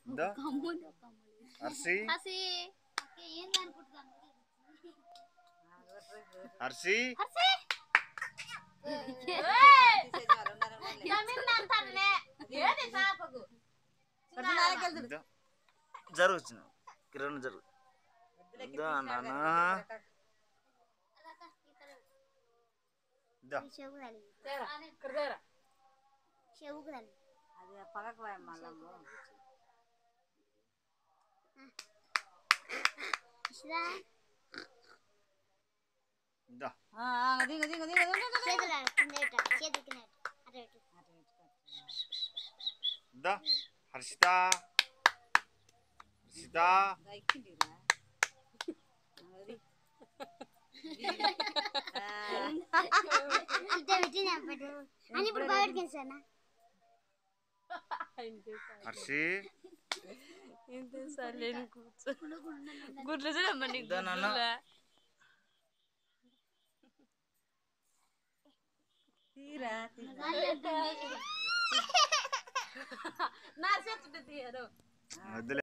ఇద్దా కమ్ముంది ఒక కమ్ములు హర్షి హసి ఏంది అనుకుంటున్నాను హర్షి హసి ఇద్దా జరుగు చిన్న కిరణ్ జరుగు ఇద్దా నాన్న ఇద్దా చెవు తల్లి చెవు తల్లి అది పగకు పోయి మళ్ళమ్మ ఇసురా ఇద్దా దిగు దిగు దిగు దిగు చేతులు కింద పెట్ట చేతులు కింద పెట్ట అటు పెట్టు ఇద్దా హర్షిత హర్షిత ఎక్కిందిరా అది ఇట్ట పెట్టి నేను పెట్టు అని ఇప్పుడు బయటకి వేసానా హర్షి గుడ్లు చూడమ్మా నీకు ఇద్దా నాన్న తీరా నా చేతుంటే తీయరు వద్దులే